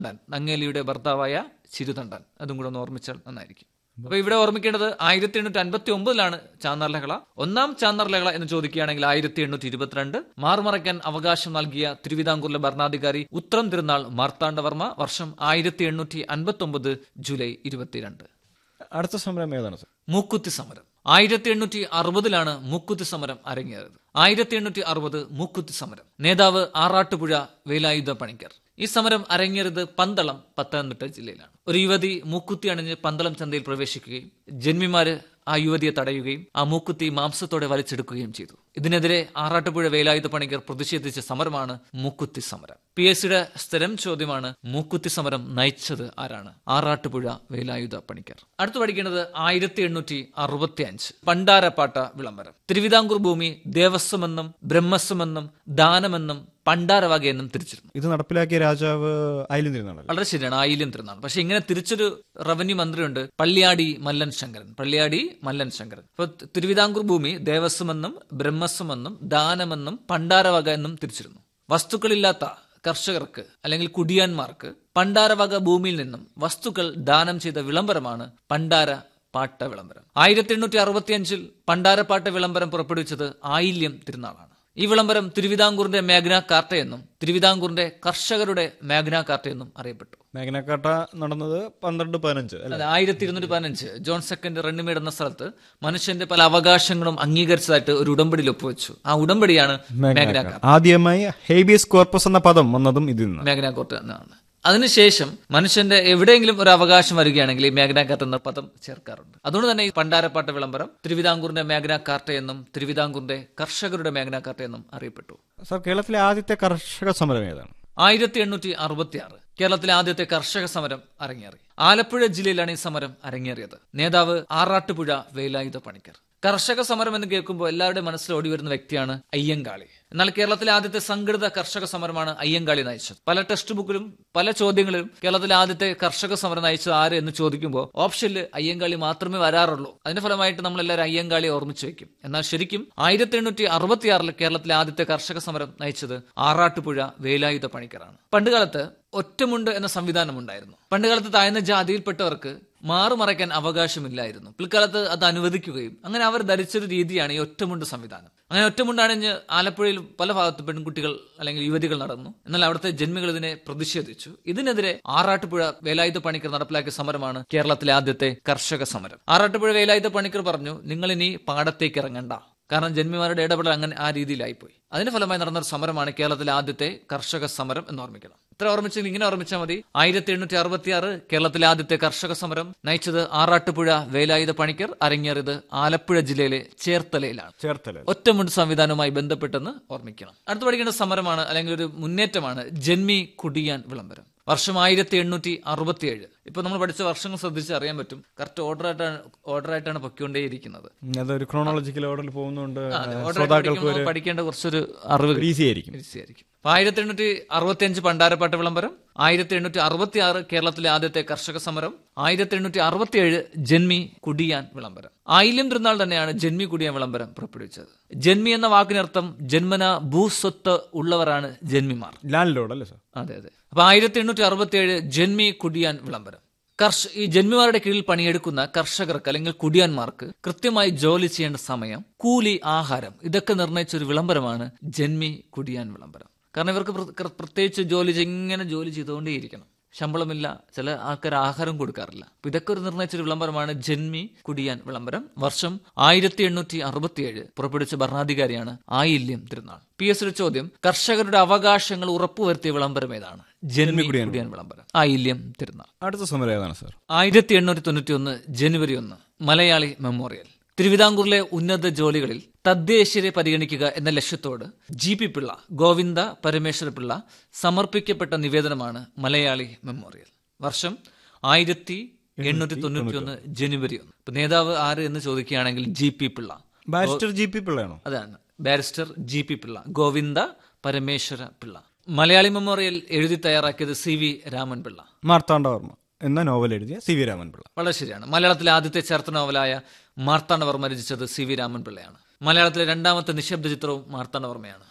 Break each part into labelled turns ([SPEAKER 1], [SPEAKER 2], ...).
[SPEAKER 1] ചിരുതണ്ടൻ നങ്ങേലിയുടെ ഭർത്താവായ ചിരുതണ്ടൻ അതും കൂടെ ഒന്ന് ഓർമ്മിച്ചാൽ നന്നായിരിക്കും അപ്പൊ ഇവിടെ ഓർമ്മിക്കേണ്ടത് ആയിരത്തി എണ്ണൂറ്റി അൻപത്തി ഒമ്പതിലാണ് ചാന്നാർ ലഹള ഒന്നാം ചാന്നാർ ലഹള എന്ന് ചോദിക്കുകയാണെങ്കിൽ ആയിരത്തി എണ്ണൂറ്റി ഇരുപത്തിരണ്ട് മാറുമറയ്ക്കാൻ അവകാശം നൽകിയ തിരുവിതാംകൂറിലെ ഭരണാധികാരി ഉത്രം തിരുനാൾ മാർത്താണ്ഡവർമ്മ വർഷം ആയിരത്തി എണ്ണൂറ്റി അൻപത്തി ഒമ്പത് ജൂലൈ ഇരുപത്തിരണ്ട്
[SPEAKER 2] അടുത്ത സമരം ഏതാണ് സർ
[SPEAKER 1] മൂക്കുത്തി സമരം ആയിരത്തി എണ്ണൂറ്റി അറുപതിലാണ് മൂക്കുത്തി സമരം അരങ്ങേറിയത് ആയിരത്തി എണ്ണൂറ്റി അറുപത് മൂക്കുത്തി സമരം നേതാവ് ആറാട്ടുപുഴ വേലായുധ പണിക്കർ ഈ സമരം അരങ്ങേറിയത് പന്തളം പത്തനംതിട്ട ജില്ലയിലാണ് ഒരു യുവതി മൂക്കുത്തി അണിഞ്ഞ് പന്തളം ചന്തയിൽ പ്രവേശിക്കുകയും ജന്മിമാര് ആ യുവതിയെ തടയുകയും ആ മൂക്കുത്തി മാംസത്തോടെ വലിച്ചെടുക്കുകയും ചെയ്തു ഇതിനെതിരെ ആറാട്ടുപുഴ വേലായുധ പണിക്കർ പ്രതിഷേധിച്ച സമരമാണ് മൂക്കുത്തി സമരം പി എസ് സിയുടെ സ്ഥിരം ചോദ്യമാണ് മൂക്കുത്തി സമരം നയിച്ചത് ആരാണ് ആറാട്ടുപുഴ വേലായുധ പണിക്കർ അടുത്ത് പഠിക്കേണ്ടത് ആയിരത്തി എണ്ണൂറ്റി അറുപത്തി അഞ്ച് പണ്ടാരപ്പാട്ട വിളംബരം തിരുവിതാംകൂർ ഭൂമി ദേവസ്വമെന്നും ബ്രഹ്മസ്വമെന്നും ദാനമെന്നും പണ്ടാരവകയെന്നും തിരിച്ചിരുന്നു
[SPEAKER 2] ഇത് നടപ്പിലാക്കിയ രാജാവ് അയിലും തിരുനാളല്ലേ
[SPEAKER 1] വളരെ ശരിയാണ് ആയില്യം തിരുനാൾ പക്ഷെ ഇങ്ങനെ തിരിച്ചൊരു റവന്യൂ മന്ത്രിയുണ്ട് പള്ളിയാടി മല്ലൻ ശങ്കരൻ പള്ളിയാടി മല്ലൻ ശങ്കരൻ അപ്പൊ തിരുവിതാംകൂർ ഭൂമി ദേവസ്വമെന്നും ബ്രഹ്മസ്വമെന്നും ദാനമെന്നും പണ്ടാരവക എന്നും തിരിച്ചിരുന്നു വസ്തുക്കളില്ലാത്ത കർഷകർക്ക് അല്ലെങ്കിൽ കുടിയാന്മാർക്ക് പണ്ടാരവക ഭൂമിയിൽ നിന്നും വസ്തുക്കൾ ദാനം ചെയ്ത വിളംബരമാണ് പണ്ടാര പാട്ട വിളംബരം ആയിരത്തി എണ്ണൂറ്റി അറുപത്തിയഞ്ചിൽ പണ്ടാരപ്പാട്ട വിളംബരം പുറപ്പെടുവിച്ചത് ആയില്യം തിരുനാളാണ് ഈ വിളംബരം തിരുവിതാംകൂറിന്റെ മേഘ്ന കാർട്ട എന്നും തിരുവിതാംകൂറിന്റെ കർഷകരുടെ മേഘ്ന കാർട്ട എന്നും അറിയപ്പെട്ടു
[SPEAKER 2] മേഘനക്കാട്ട നടന്നത് പന്ത്രണ്ട് പതിനഞ്ച് അല്ലെ
[SPEAKER 1] അതെ ആയിരത്തി ഇരുന്നൂറ്റി പതിനഞ്ച് ജോൺ സെക്കൻഡ് റണ്ണിമേട് എന്ന സ്ഥലത്ത് മനുഷ്യന്റെ പല അവകാശങ്ങളും അംഗീകരിച്ചതായിട്ട് ഒരു ഉടമ്പടിയിൽ ഒപ്പുവെച്ചു ആ ഉടമ്പടിയാണ് മേഘ്ന കാർട്ട
[SPEAKER 2] ആദ്യമായി ഹേബിയസ് കോർപ്പസ് എന്ന പദം വന്നതും ഇതിൽ നിന്ന്
[SPEAKER 1] മേഘ്ന കോർട്ട് എന്നാണ് അതിനുശേഷം മനുഷ്യന്റെ എവിടെയെങ്കിലും ഒരു അവകാശം വരികയാണെങ്കിൽ ഈ മേഘ്ന കാർട്ട എന്ന പദം ചേർക്കാറുണ്ട് അതുകൊണ്ട് തന്നെ ഈ പണ്ടാരപ്പാട്ട വിളംബരം തിരുവിതാംകൂറിന്റെ മേഘ്ന കാർട്ട എന്നും തിരുവിതാംകൂറിന്റെ കർഷകരുടെ മേഘ്ന കാർട്ട എന്നും അറിയപ്പെട്ടു
[SPEAKER 2] സർ കേരളത്തിലെ ആദ്യത്തെ കർഷക സമരം ഏതാണ്
[SPEAKER 1] ആയിരത്തി എണ്ണൂറ്റി അറുപത്തി ആറ് കേരളത്തിലെ ആദ്യത്തെ കർഷക സമരം അരങ്ങേറി ആലപ്പുഴ ജില്ലയിലാണ് ഈ സമരം അരങ്ങേറിയത് നേതാവ് ആറാട്ടുപുഴ വേലായുധ പണിക്കർ കർഷക സമരം എന്ന് കേൾക്കുമ്പോൾ എല്ലാവരുടെയും മനസ്സിൽ ഓടി വരുന്ന വ്യക്തിയാണ് അയ്യങ്കാളി എന്നാൽ കേരളത്തിലെ ആദ്യത്തെ സംഘടിത കർഷക സമരമാണ് അയ്യങ്കാളി നയിച്ചത് പല ടെക്സ്റ്റ് ബുക്കിലും പല ചോദ്യങ്ങളിലും കേരളത്തിലെ ആദ്യത്തെ കർഷക സമരം നയിച്ചത് ആര് എന്ന് ചോദിക്കുമ്പോൾ ഓപ്ഷനിൽ അയ്യങ്കാളി മാത്രമേ വരാറുള്ളൂ അതിന്റെ ഫലമായിട്ട് നമ്മൾ എല്ലാവരും അയ്യങ്കാളിയെ ഓർമ്മിച്ചു വെക്കും എന്നാൽ ശരിക്കും ആയിരത്തി എണ്ണൂറ്റി അറുപത്തിയാറിൽ കേരളത്തിലെ ആദ്യത്തെ കർഷക സമരം നയിച്ചത് ആറാട്ടുപുഴ വേലായുധ പണിക്കറാണ് പണ്ടുകാലത്ത് ഒറ്റമുണ്ട് എന്ന സംവിധാനം ഉണ്ടായിരുന്നു പണ്ടുകാലത്ത് താഴ്ന്ന ജാതിയിൽപ്പെട്ടവർക്ക് മാറുമറയ്ക്കാൻ അവകാശമില്ലായിരുന്നു പിൽക്കാലത്ത് അത് അനുവദിക്കുകയും അങ്ങനെ അവർ ധരിച്ചൊരു രീതിയാണ് ഈ ഒറ്റമുണ്ട് സംവിധാനം അങ്ങനെ ഒറ്റമുണ്ടണിഞ്ഞ് ആലപ്പുഴയിൽ പല ഭാഗത്ത് പെൺകുട്ടികൾ അല്ലെങ്കിൽ യുവതികൾ നടന്നു എന്നാൽ അവിടുത്തെ ജന്മികൾ ഇതിനെ പ്രതിഷേധിച്ചു ഇതിനെതിരെ ആറാട്ടുപുഴ വേലായുധ പണിക്കർ നടപ്പിലാക്കിയ സമരമാണ് കേരളത്തിലെ ആദ്യത്തെ കർഷക സമരം ആറാട്ടുപുഴ വേലായുധ പണിക്കർ പറഞ്ഞു നിങ്ങൾ ഇനി പാടത്തേക്ക് ഇറങ്ങണ്ട കാരണം ജന്മിമാരുടെ ഇടപെടൽ അങ്ങനെ ആ രീതിയിലായിപ്പോയി അതിന്റെ ഫലമായി നടന്ന ഒരു സമരമാണ് കേരളത്തിലെ ആദ്യത്തെ കർഷക സമരം എന്ന് ഓർമ്മിക്കണം ഇത്ര ഓർമ്മിച്ചെങ്കിൽ ഇങ്ങനെ ഓർമ്മിച്ചാൽ മതി ആയിരത്തി എണ്ണൂറ്റി അറുപത്തി ആറ് കേരളത്തിലെ ആദ്യത്തെ കർഷക സമരം നയിച്ചത് ആറാട്ടുപുഴ വേലായുധ പണിക്കർ അരങ്ങേറിയത് ആലപ്പുഴ ജില്ലയിലെ ചേർത്തലയിലാണ്
[SPEAKER 2] ചേർത്തല
[SPEAKER 1] ഒറ്റമുണ്ട് സംവിധാനവുമായി ബന്ധപ്പെട്ടെന്ന് ഓർമ്മിക്കണം അടുത്ത് പഠിക്കേണ്ട സമരമാണ് അല്ലെങ്കിൽ ഒരു മുന്നേറ്റമാണ് ജന്മി കുടിയാൻ വിളംബരം വർഷം ആയിരത്തി എണ്ണൂറ്റി അറുപത്തിയേഴ് ഇപ്പൊ നമ്മൾ പഠിച്ച വർഷങ്ങൾ ശ്രദ്ധിച്ച് അറിയാൻ പറ്റും കറക്റ്റ് ഓർഡർ ആയിട്ടാണ് ഓർഡർ ആയിട്ടാണ് പൊയ്ക്കൊണ്ടേയിരിക്കുന്നത്
[SPEAKER 2] അതൊരു ക്രോണോളജിക്കൽ ഓർഡറിൽ പോകുന്നതുകൊണ്ട്
[SPEAKER 1] അതെ,
[SPEAKER 2] ഏഹ്,
[SPEAKER 1] order ആയിട്ട്
[SPEAKER 2] ശ്രോതാക്കൾക്ക്
[SPEAKER 1] പഠിക്കുമ്പോൾ
[SPEAKER 2] ഒരു
[SPEAKER 1] പഠിക്കേണ്ട കുറച്ചൊരു അറിവ്
[SPEAKER 2] ഈസി ആയിരിക്കും
[SPEAKER 1] ഈസി ആയിരിക്കും ആയിരത്തി എണ്ണൂറ്റി അറുപത്തി അഞ്ച് പണ്ടാരപ്പാട്ട് വിളംബരം ആയിരത്തി എണ്ണൂറ്റി അറുപത്തി ആറ് കേരളത്തിലെ ആദ്യത്തെ കർഷക സമരം ആയിരത്തി എണ്ണൂറ്റി അറുപത്തി ഏഴ് ജന്മി കുടിയാൻ വിളംബരം ആയില്യം തിരുനാൾ തന്നെയാണ് ജന്മി കുടിയാൻ വിളംബരം പുറപ്പെടുവിച്ചത് ജന്മി എന്ന വാക്കിനർത്ഥം ജന്മന ഭൂസ്വത്ത് ഉള്ളവരാണ് ജന്മിമാർ
[SPEAKER 2] ലാൻഡ് ലോഡ് അല്ലേ സർ
[SPEAKER 1] അതെ അതെ അപ്പൊ ആയിരത്തി എണ്ണൂറ്റി അറുപത്തി ഏഴ് ജന്മി കുടിയാൻ വിളംബരം കർഷ ഈ ജന്മിമാരുടെ കീഴിൽ പണിയെടുക്കുന്ന കർഷകർക്ക് അല്ലെങ്കിൽ കുടിയാന്മാർക്ക് കൃത്യമായി ജോലി ചെയ്യേണ്ട സമയം കൂലി ആഹാരം ഇതൊക്കെ നിർണയിച്ച ഒരു വിളംബരമാണ് ജന്മി കുടിയാൻ വിളംബരം കാരണം ഇവർക്ക് പ്ര- പ്ര- പ്രത്യേകിച്ച് ജോലി ചെയ്ത് ഇങ്ങനെ ജോലി ചെയ്തുകൊണ്ടേയിരിക്കണം ശമ്പളമില്ല ചില ആൾക്കാർ ആഹാരം കൊടുക്കാറില്ല അപ്പൊ ഇതൊക്കെ ഒരു നിർണയിച്ചൊരു വിളംബരമാണ് ജന്മി കുടിയാൻ വിളംബരം വർഷം ആയിരത്തി എണ്ണൂറ്റി അറുപത്തിയേഴ് പുറപ്പെടുവിച്ച ഭരണാധികാരിയാണ് ആയില്യം തിരുനാൾ പി എസ് ഒരു ചോദ്യം കർഷകരുടെ അവകാശങ്ങൾ ഉറപ്പുവരുത്തിയ വിളംബരം ഏതാണ് ജന്മി കുടിയാൻ വിളംബരം ആയില്യം തിരുനാൾ
[SPEAKER 2] അടുത്ത സമരം ഏതാണ് സർ
[SPEAKER 1] ആയിരത്തി എണ്ണൂറ്റി തൊണ്ണൂറ്റി ഒന്ന് ജനുവരി ഒന്ന് മലയാളി മെമ്മോറിയൽ തിരുവിതാംകൂറിലെ ഉന്നത ജോലികളിൽ തദ്ദേശീയരെ പരിഗണിക്കുക എന്ന ലക്ഷ്യത്തോട് ജി പി പിള്ള ഗോവിന്ദ പരമേശ്വര പിള്ള സമർപ്പിക്കപ്പെട്ട നിവേദനമാണ് മലയാളി മെമ്മോറിയൽ വർഷം ആയിരത്തി എണ്ണൂറ്റി തൊണ്ണൂറ്റി ഒന്ന് ജനുവരി ഒന്ന് ഇപ്പൊ നേതാവ് ആര് എന്ന് ചോദിക്കുകയാണെങ്കിൽ G P Pillai
[SPEAKER 2] barrister G P പിള്ളയാണോ
[SPEAKER 1] അതാണ് barrister G P Pillai Govinda Parameswara Pillai Malayali Memorial എഴുതി തയ്യാറാക്കിയത് സി വി രാമൻപിള്ള
[SPEAKER 2] മാർത്താണ്ഡവർമ്മ എന്ന നോവൽ എഴുതിയ സി വി രാമൻപിള്ള
[SPEAKER 1] വളരെ ശരിയാണ് മലയാളത്തിലെ ആദ്യത്തെ ചേർത്ത നോവലായ മാർത്താണ്ഡവർമ്മ രചിച്ചത് സി വി രാമൻപിള്ളയാണ് മലയാളത്തിലെ രണ്ടാമത്തെ നിശബ്ദ ചിത്രവും മാർത്താണ്ഡവർമ്മയാണ്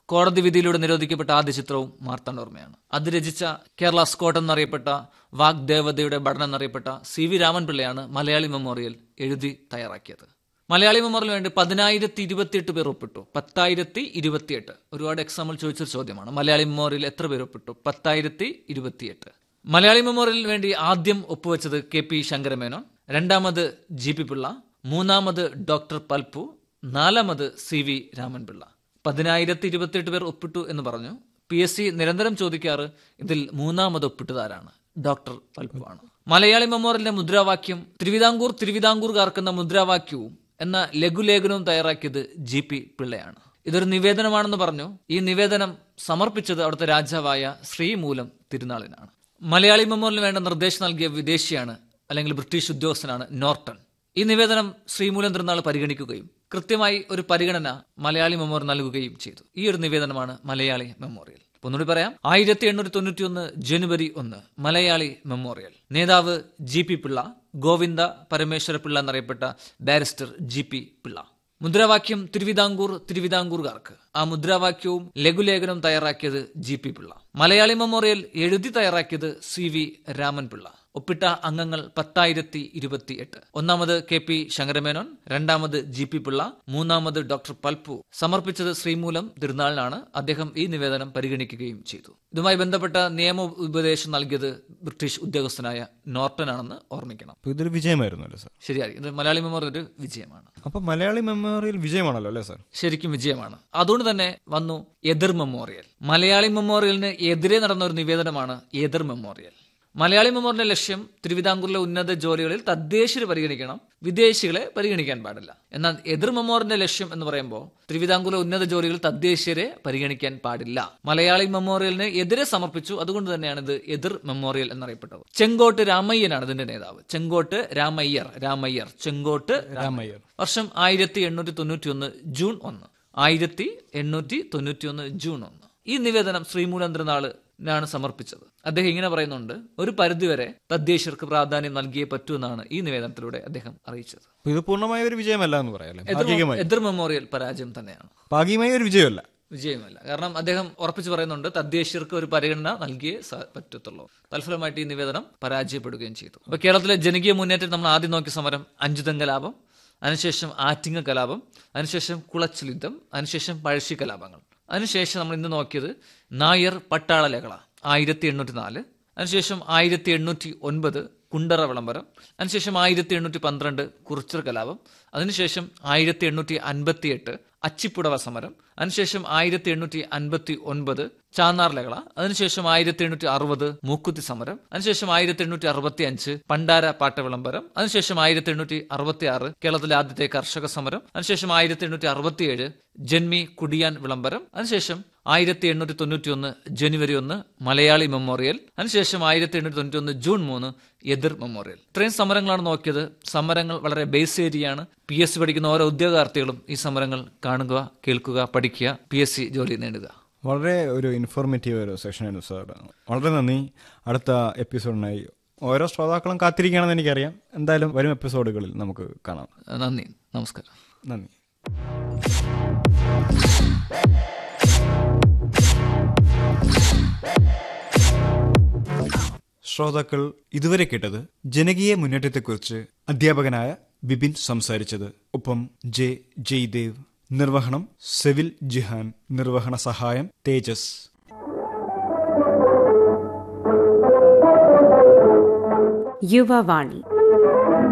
[SPEAKER 1] കോടതി വിധിയിലൂടെ നിരോധിക്കപ്പെട്ട ആദ്യ ചിത്രവും മാർത്താണ്ഡവർമ്മയാണ് അത് രചിച്ച കേരള സ്കോട്ട് എന്നറിയപ്പെട്ട വാഗ്ദേവതയുടെ പഠനം എന്നറിയപ്പെട്ട സി വി രാമൻപിള്ളയാണ് മലയാളി മെമ്മോറിയൽ എഴുതി തയ്യാറാക്കിയത് മലയാളി മെമ്മോറിയൽ വേണ്ടി പതിനായിരത്തി ഇരുപത്തിയെട്ട് പേർ ഒപ്പിട്ടു പത്തായിരത്തി ഇരുപത്തിയെട്ട് ഒരുപാട് എക്സാമ്പിൾ ചോദിച്ചൊരു ചോദ്യമാണ് മലയാളി മെമ്മോറിയൽ എത്ര പേർ ഒപ്പിട്ടു പത്തായിരത്തി ഇരുപത്തിയെട്ട് മലയാളി മെമ്മോറിയലിന് വേണ്ടി ആദ്യം ഒപ്പുവെച്ചത് കെ പി ശങ്കരമേനോൻ രണ്ടാമത് ജി പി പിള്ള മൂന്നാമത് ഡോക്ടർ പൽപ്പു നാലാമത് സി വി രാമൻപിള്ള പതിനായിരത്തി ഇരുപത്തിയെട്ട് പേർ ഒപ്പിട്ടു എന്ന് പറഞ്ഞു പി എസ് സി നിരന്തരം ചോദിക്കാറ് ഇതിൽ മൂന്നാമത് ഒപ്പിട്ടതാരാണ് ഡോക്ടർ പൽപ്പു ആണ് മലയാളി മെമ്മോറിയലിന്റെ മുദ്രാവാക്യം തിരുവിതാംകൂർ തിരുവിതാംകൂർകാർക്കെന്ന മുദ്രാവാക്യവും എന്ന ലഘുലേഖനവും തയ്യാറാക്കിയത് ജി പി പിള്ളയാണ് ഇതൊരു നിവേദനമാണെന്ന് പറഞ്ഞു ഈ നിവേദനം സമർപ്പിച്ചത് അവിടുത്തെ രാജാവായ ശ്രീമൂലം തിരുനാളിനാണ് മലയാളി മെമ്മോറിയലിന് വേണ്ട നിർദ്ദേശം നൽകിയ വിദേശിയാണ് അല്ലെങ്കിൽ ബ്രിട്ടീഷ് ഉദ്യോഗസ്ഥനാണ് നോർട്ടൺ ഈ നിവേദനം ശ്രീമൂലം തിരുനാൾ പരിഗണിക്കുകയും കൃത്യമായി ഒരു പരിഗണന മലയാളി മെമ്മോറിയൽ നൽകുകയും ചെയ്തു ഈ ഒരു നിവേദനമാണ് മലയാളി മെമ്മോറിയൽ ഒന്നുകൂടി പറയാം ആയിരത്തി എണ്ണൂറ്റി തൊണ്ണൂറ്റി ഒന്ന് ജനുവരി ഒന്ന് മലയാളി മെമ്മോറിയൽ നേതാവ് ജി പി പിള്ള ഗോവിന്ദ പരമേശ്വര പിള്ള എന്നറിയപ്പെട്ട ബാരിസ്റ്റർ ജി പി പിള്ള മുദ്രാവാക്യം തിരുവിതാംകൂർ തിരുവിതാംകൂർകാർക്ക് ആ മുദ്രാവാക്യവും ലഘുലേഖനവും തയ്യാറാക്കിയത് G P Pillai Malayali Memorial എഴുതി തയ്യാറാക്കിയത് സി വി രാമൻപിള്ള ഒപ്പിട്ട അംഗങ്ങൾ പത്തായിരത്തി ഇരുപത്തി എട്ട് ഒന്നാമത് കെ പി ശങ്കരമേനോൻ രണ്ടാമത് ജി പി പിള്ള മൂന്നാമത് ഡോക്ടർ പൽപ്പു സമർപ്പിച്ചത് ശ്രീമൂലം തിരുനാളിനാണ് അദ്ദേഹം ഈ നിവേദനം പരിഗണിക്കുകയും ചെയ്തു ഇതുമായി ബന്ധപ്പെട്ട നിയമ ഉപദേശം നൽകിയത് ബ്രിട്ടീഷ് ഉദ്യോഗസ്ഥനായ നോർട്ടൺ ആണെന്ന് ഓർമ്മിക്കണം
[SPEAKER 2] അപ്പോൾ ഇതൊരു വിജയമായിരുന്നല്ലോ സാർ
[SPEAKER 1] ശരിയായി ഇത് മലയാളി മെമ്മോറിയൽ ഒരു വിജയമാണ്
[SPEAKER 2] അപ്പോൾ മലയാളി മെമ്മോറിയൽ വിജയമാണല്ലോ അല്ലേ സാർ
[SPEAKER 1] ശരിക്കും വിജയമാണ് അതുകൊണ്ട് തന്നെ വന്നു എതിർ മെമ്മോറിയൽ മലയാളി മെമ്മോറിയലിന് എതിരെ നടന്ന ഒരു നിവേദനമാണ് എതിർ മെമ്മോറിയൽ മലയാളി മെമ്മോറിയലിന്റെ ലക്ഷ്യം തിരുവിതാംകൂറിലെ ഉന്നത ജോലികളിൽ തദ്ദേശീയരെ പരിഗണിക്കണം വിദേശികളെ പരിഗണിക്കാൻ പാടില്ല എന്നാൽ എതിർ മെമ്മോറിയലിന്റെ ലക്ഷ്യം എന്ന് പറയുമ്പോൾ തിരുവിതാംകൂറിലെ ഉന്നത ജോലികളിൽ തദ്ദേശീയരെ പരിഗണിക്കാൻ പാടില്ല മലയാളി മെമ്മോറിയലിന് എതിരെ സമർപ്പിച്ചു അതുകൊണ്ട് തന്നെയാണ് ഇത് എതിർ മെമ്മോറിയൽ എന്നറിയപ്പെട്ടത് ചെങ്കോട്ട് രാമയ്യനാണ് ഇതിന്റെ നേതാവ് ചെങ്കോട്ട് രാമയ്യർ രാമയ്യർ ചെങ്കോട്ട്
[SPEAKER 2] രാമയ്യർ
[SPEAKER 1] വർഷം ആയിരത്തി എണ്ണൂറ്റി തൊണ്ണൂറ്റി ഒന്ന് ജൂൺ ഒന്ന് ആയിരത്തി എണ്ണൂറ്റി തൊണ്ണൂറ്റി ഒന്ന് ജൂൺ ഒന്ന് ഈ നിവേദനം ശ്രീമൂലന്ദ്രനാളിനാണ് സമർപ്പിച്ചത് അദ്ദേഹം ഇങ്ങനെ പറയുന്നുണ്ട് ഒരു പരിധിവരെ തദ്ദേശീയർക്ക് പ്രാധാന്യം നൽകിയേ പറ്റൂ എന്നാണ് ഈ നിവേദനത്തിലൂടെ അദ്ദേഹം അറിയിച്ചത്
[SPEAKER 2] അപ്പോൾ ഇത് പൂർണ്ണമായ ഒരു വിജയമല്ല എന്ന് പറയാല്ലേ
[SPEAKER 1] എതിർ
[SPEAKER 2] ഭാഗികമായി
[SPEAKER 1] എതിർ മെമ്മോറിയൽ പരാജയം തന്നെയാണ്
[SPEAKER 2] ഭാഗികമായ ഒരു വിജയമല്ല
[SPEAKER 1] വിജയമല്ല കാരണം അദ്ദേഹം ഉറപ്പിച്ചു പറയുന്നുണ്ട് തദ്ദേശീയർക്ക് ഒരു പരിഗണന നൽകിയേ സ- പറ്റത്തുള്ളൂ തൽഫലമായിട്ട് ഈ നിവേദനം പരാജയപ്പെടുകയും ചെയ്തു അപ്പൊ കേരളത്തിലെ ജനകീയ മുന്നേറ്റം നമ്മൾ ആദ്യം നോക്കിയ സമരം അഞ്ചുതം കലാപം അതിനുശേഷം ആറ്റിങ്ങ കലാപം അതിനുശേഷം കുളച്ചിൽ യുദ്ധം അതിനുശേഷം പഴശ്ശി കലാപങ്ങൾ അതിനുശേഷം നമ്മൾ ഇന്ന് നോക്കിയത് നായർ പട്ടാള ലഹള ആയിരത്തി എണ്ണൂറ്റി നാല് അതിനുശേഷം ആയിരത്തി എണ്ണൂറ്റി ഒൻപത് കുണ്ടറ വിളംബരം അതിനുശേഷം ആയിരത്തി എണ്ണൂറ്റി പന്ത്രണ്ട് കുറിച്ചർ കലാപം അതിനുശേഷം ആയിരത്തി എണ്ണൂറ്റി അൻപത്തി എട്ട് അച്ചിപ്പുടവ സമരം അതിനുശേഷം ആയിരത്തി എണ്ണൂറ്റി അൻപത്തി ഒൻപത് ചാന്നാർ ലഹള അതിനുശേഷം ആയിരത്തി എണ്ണൂറ്റി അറുപത് മൂക്കുത്തി സമരം അതിനുശേഷം ആയിരത്തി എണ്ണൂറ്റി അറുപത്തി അഞ്ച് പണ്ടാര പാട്ട വിളംബരം അതിനുശേഷം ആയിരത്തി എണ്ണൂറ്റി അറുപത്തി ആറ് കേരളത്തിലെ ആദ്യത്തെ കർഷക സമരം അതിനുശേഷം ആയിരത്തി എണ്ണൂറ്റി അറുപത്തിയേഴ് ജന്മി കുടിയാൻ വിളംബരം അതിനുശേഷം ആയിരത്തി എണ്ണൂറ്റി തൊണ്ണൂറ്റി ഒന്ന് ജനുവരി ഒന്ന് മലയാളി മെമ്മോറിയൽ അതിനുശേഷം ആയിരത്തി എണ്ണൂറ്റി തൊണ്ണൂറ്റി ഒന്ന് ജൂൺ മൂന്ന് എതിർ മെമ്മോറിയൽ ഇത്രയും സമരങ്ങളാണ് നോക്കിയത് സമരങ്ങൾ വളരെ ബേസ് ഏരിയയാണ് പി എസ് സി പഠിക്കുന്ന ഓരോ ഉദ്യോഗാർത്ഥികളും ഈ സമരങ്ങൾ കാണുക കേൾക്കുക പഠിക്കുക പി എസ് സി ജോലി നേടുക
[SPEAKER 2] വളരെ ഒരു ഇൻഫോർമേറ്റീവ് ഒരു സെഷനായിരുന്നു സാർ വളരെ നന്ദി അടുത്ത എപ്പിസോഡിനായി ഓരോ ശ്രോതാക്കളും കാത്തിരിക്കുകയാണെന്ന് എനിക്കറിയാം എന്തായാലും വരും എപ്പിസോഡുകളിൽ നമുക്ക് കാണാം
[SPEAKER 1] നന്ദി നമസ്കാരം
[SPEAKER 2] നന്ദി ശ്രോതാക്കൾ ഇതുവരെ കേട്ടത് ജനകീയ മുന്നേറ്റത്തെക്കുറിച്ച് അധ്യാപകനായ ബിപിൻ സംസാരിച്ചത് ഒപ്പം ജെ ജയ്ദേവ് നിർവഹണം സെവിൽ ജിഹാൻ നിർവഹണ സഹായം തേജസ്
[SPEAKER 3] യുവവാണി